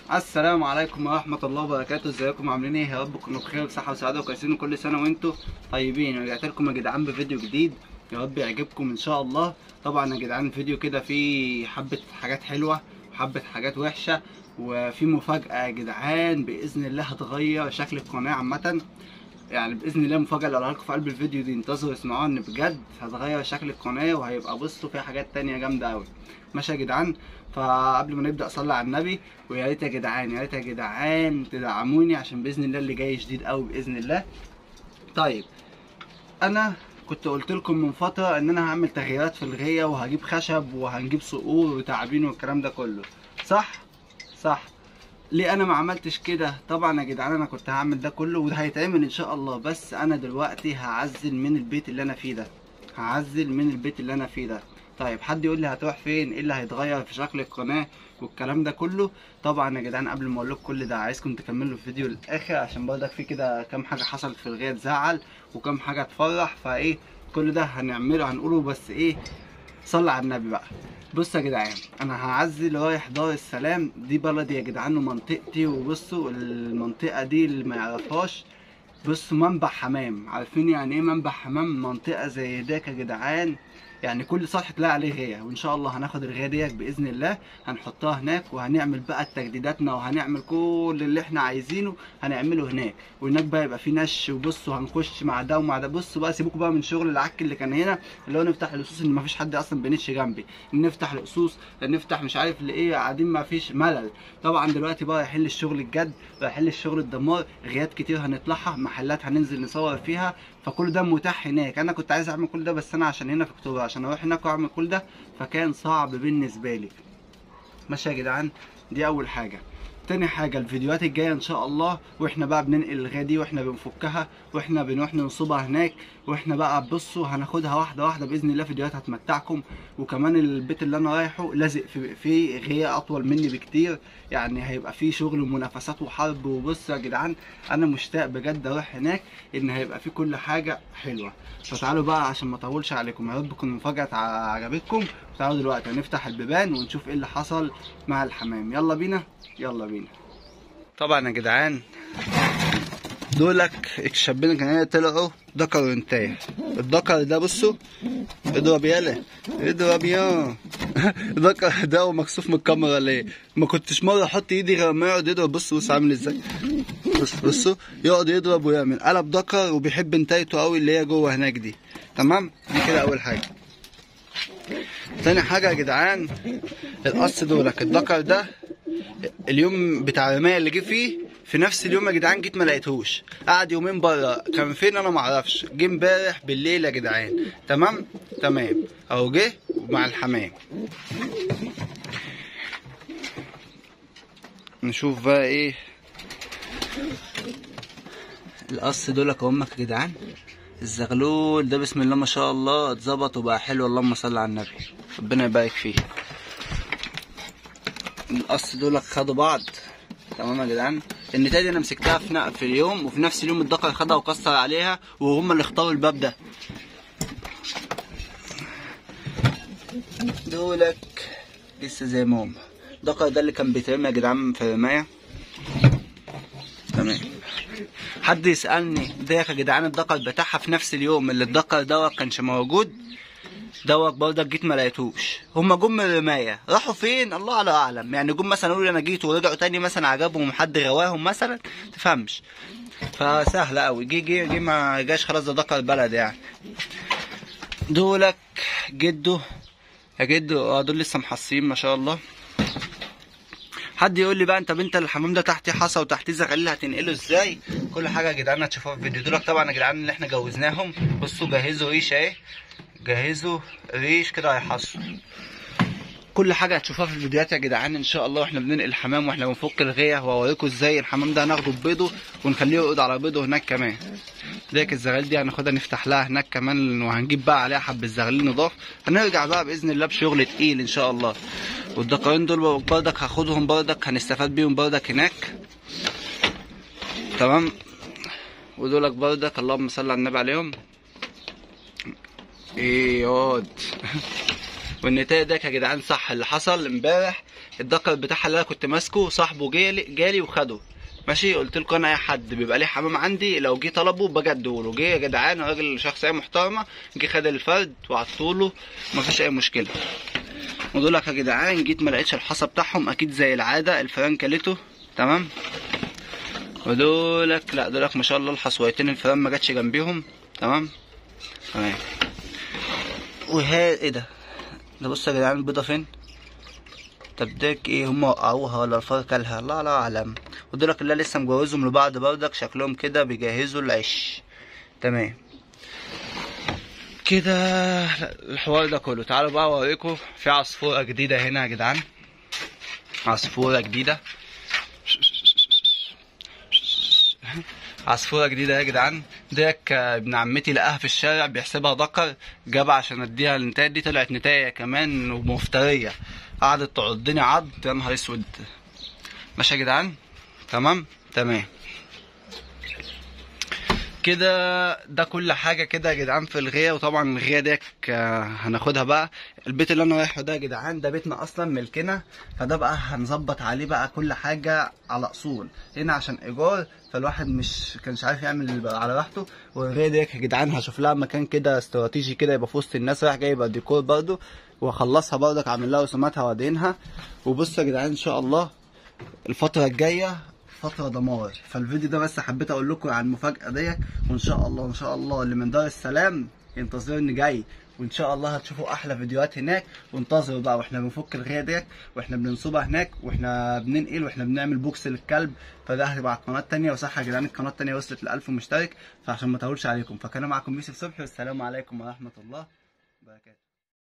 السلام عليكم ورحمة الله وبركاته ازيكم عاملين ايه يا رب تكونوا بخير وصحة وسعادة وكويسين كل سنة وانتم طيبين رجعت لكم يا جدعان بفيديو جديد يا رب يعجبكم ان شاء الله طبعا يا جدعان فيديو كده فيه حبة حاجات حلوة وحبة حاجات وحشة وفي مفاجأة يا جدعان بإذن الله هتغير شكل القناة عامة يعني باذن الله مفاجاه اللي لكم في قلب الفيديو دي انتظروا اسمعوها ان بجد هتغير شكل القناه وهيبقى بصوا فيها حاجات تانية جامده قوي ماشي يا جدعان فقبل ما نبدا صلي على النبي ويا ريت يا جدعان يا ريت يا جدعان تدعموني عشان باذن الله اللي جاي جديد قوي باذن الله طيب انا كنت قلت لكم من فتره ان انا هعمل تغييرات في الغيه وهجيب خشب وهنجيب صقور وتعابين والكلام ده كله صح صح ليه انا ما عملتش كده طبعا يا جدعان انا كنت هعمل ده كله وده هيتعمل ان شاء الله بس انا دلوقتي هعزل من البيت اللي انا فيه ده هعزل من البيت اللي انا فيه ده طيب حد يقول لي هتروح فين ايه اللي هيتغير في شكل القناه والكلام ده كله طبعا يا جدعان قبل ما اقول لكم كل ده عايزكم تكملوا الفيديو للاخر عشان برضك في كده كام حاجه حصلت في الغايه تزعل وكام حاجه تفرح فايه كل ده هنعمله هنقوله بس ايه صلي على النبي بقى بصوا يا جدعان انا هعزل رايح دار السلام دي بلدي يا جدعان ومنطقتي وبصوا المنطقه دي اللي ما يعرفهاش بصوا منبع حمام عارفين يعني ايه منبع حمام منطقه زي ديك يا جدعان يعني كل سطح تلاقي عليه غايه وان شاء الله هناخد الغايه ديت باذن الله هنحطها هناك وهنعمل بقى تجديداتنا وهنعمل كل اللي احنا عايزينه هنعمله هناك وهناك بقى يبقى في نش وبصوا هنخش مع ده ومع ده بصوا بقى سيبوكوا بقى من شغل العك اللي كان هنا اللي هو نفتح الاسوس ان مفيش حد اصلا بينش جنبي نفتح الاسوس نفتح مش عارف لايه قاعدين مفيش ملل طبعا دلوقتي بقى يحل الشغل الجد ويحل الشغل الدمار غيات كتير هنطلعها محلات هننزل نصور فيها فكل ده متاح هناك انا كنت عايز اعمل كل ده بس انا عشان هنا في اكتوبر عشان اروح هناك واعمل كل ده فكان صعب بالنسبه لي ماشي يا جدعان دي اول حاجه تاني حاجة الفيديوهات الجاية ان شاء الله واحنا بقى بننقل الغاية دي واحنا بنفكها واحنا بنروح ننصبها هناك واحنا بقى بصوا هناخدها واحدة واحدة باذن الله فيديوهات هتمتعكم وكمان البيت اللي انا رايحه لازق في في غاية اطول مني بكتير يعني هيبقى فيه شغل ومنافسات وحرب وبصوا يا جدعان انا مشتاق بجد اروح هناك ان هيبقى فيه كل حاجة حلوة فتعالوا بقى عشان ما اطولش عليكم يا رب تكون المفاجأة عجبتكم تعالوا دلوقتي هنفتح البيبان ونشوف ايه اللي حصل مع الحمام يلا بينا يلا بينا طبعا يا جدعان دولك الشابين اللي كانوا طلعوا ذكر وانتايه الذكر ده بصوا اضرب يالا اضرب يا الذكر ده مكسوف من الكاميرا ليه ما كنتش مره احط ايدي غير ما يقعد يضرب بص بص عامل ازاي بص بصوا يقعد يضرب ويعمل قلب ذكر وبيحب انتايته قوي اللي هي جوه هناك دي تمام دي كده اول حاجه تاني حاجه يا جدعان القص دولك الذكر ده اليوم بتاع الرمايه اللي جه فيه في نفس اليوم يا جدعان جيت ما لقيتهوش قعد يومين بره كان فين انا ما اعرفش جه امبارح بالليل يا جدعان تمام تمام اهو جه مع الحمام نشوف بقى ايه القص دولك امك يا جدعان الزغلول ده بسم الله ما شاء الله اتظبط وبقى حلو اللهم صل على النبي ربنا يبارك فيه القص دول خدوا بعض تمام يا جدعان النتايه دي انا مسكتها في في اليوم وفي نفس اليوم الدكر خدها وكسر عليها وهم اللي اختاروا الباب ده دولك لسه زي ما هم الدكر ده اللي كان بيترمي يا جدعان في الرمايه تمام حد يسالني ده يا جدعان الدكر بتاعها في نفس اليوم اللي الدكر دوت كانش موجود دوت برضك جيت ما لقيتوش هم جم من الرمايه راحوا فين الله على اعلم يعني جم مثلا يقولوا انا جيت ورجعوا تاني مثلا عجبهم حد غواهم مثلا تفهمش فسهله قوي جه جه جه ما جاش خلاص ده دكر البلد يعني دولك جده يا جدو اه دول لسه محصين ما شاء الله حد يقول لي بقى انت بنت الحمام ده تحتيه حصى وتحتيه زغلول هتنقله ازاي كل حاجه يا جدعان هتشوفوها في الفيديو دولك طبعا يا جدعان اللي احنا جوزناهم بصوا جهزوا ريش اهي جهزوا ريش كده هيحصوا كل حاجه هتشوفوها في الفيديوهات يا جدعان ان شاء الله واحنا بننقل الحمام واحنا بنفك الغيه واوريكم ازاي الحمام ده هناخده ببيضه ونخليه يقعد على بيضه هناك كمان ديك الزغال دي هناخدها نفتح لها هناك كمان وهنجيب بقى عليها حبه زغالين نضاف هنرجع بقى باذن الله بشغل تقيل ان شاء الله والدقرين دول بردك هاخدهم بردك هنستفاد بيهم بردك هناك تمام ودولك بردك اللهم صل على النبي عليهم ايه ياض والنتائج ده يا جدعان صح اللي حصل امبارح الدكر بتاعها اللي انا كنت ماسكه صاحبه جالي جالي وخده ماشي قلت لكم انا اي حد بيبقى ليه حمام عندي لو جه طلبه باجي اديهوله جه يا جدعان راجل شخصيه محترمه جه خد الفرد وعطوله مفيش اي مشكله ودولك يا جدعان جيت ما لقيتش الحصى بتاعهم اكيد زي العاده الفيران كلته تمام ودولك لا دولك ما شاء الله الحصويتين الفيران ما جاتش جنبيهم تمام تمام وها ايه ده ده بص يا جدعان البيضه فين طب ديك ايه هم وقعوها ولا الفار كلها الله لا اعلم ودولك اللي لسه مجوزهم لبعض بردك شكلهم كده بيجهزوا العش تمام كده الحوار ده كله تعالوا بقى اوريكم في عصفورة جديدة هنا يا جدعان عصفورة جديدة عصفورة جديدة يا جدعان ديك ابن عمتي لقاها في الشارع بيحسبها ذكر جابها عشان اديها النتاية دي طلعت نتاية كمان ومفترية قعدت تعضني عض يا نهار اسود ماشي يا جدعان تمام تمام كده ده كل حاجه كده يا جدعان في الغيه وطبعا الغيه ديك آه، هناخدها بقى البيت اللي انا رايحه ده يا جدعان ده بيتنا اصلا ملكنا فده بقى هنظبط عليه بقى كل حاجه على اصول هنا عشان ايجار فالواحد مش كانش عارف يعمل بقى على راحته والغيه ديك يا جدعان هشوف لها مكان كده استراتيجي كده يبقى في وسط الناس رايح جاي يبقى ديكور برضه واخلصها برضك اعمل لها رسوماتها وادهنها وبصوا يا جدعان ان شاء الله الفترة الجاية فترة دمار فالفيديو ده بس حبيت اقول لكم عن المفاجأة ديت وان شاء الله ان شاء الله اللي من دار السلام ينتظرني جاي وان شاء الله هتشوفوا احلى فيديوهات هناك وانتظروا بقى واحنا بنفك الغاية ديت واحنا بننصبها هناك واحنا بننقل واحنا بنعمل بوكس للكلب فده هتبقى على القناة التانية وصح يا جدعان القناة التانية وصلت ل 1000 مشترك فعشان ما اطولش عليكم فكان معكم يوسف صبحي والسلام عليكم ورحمة الله وبركاته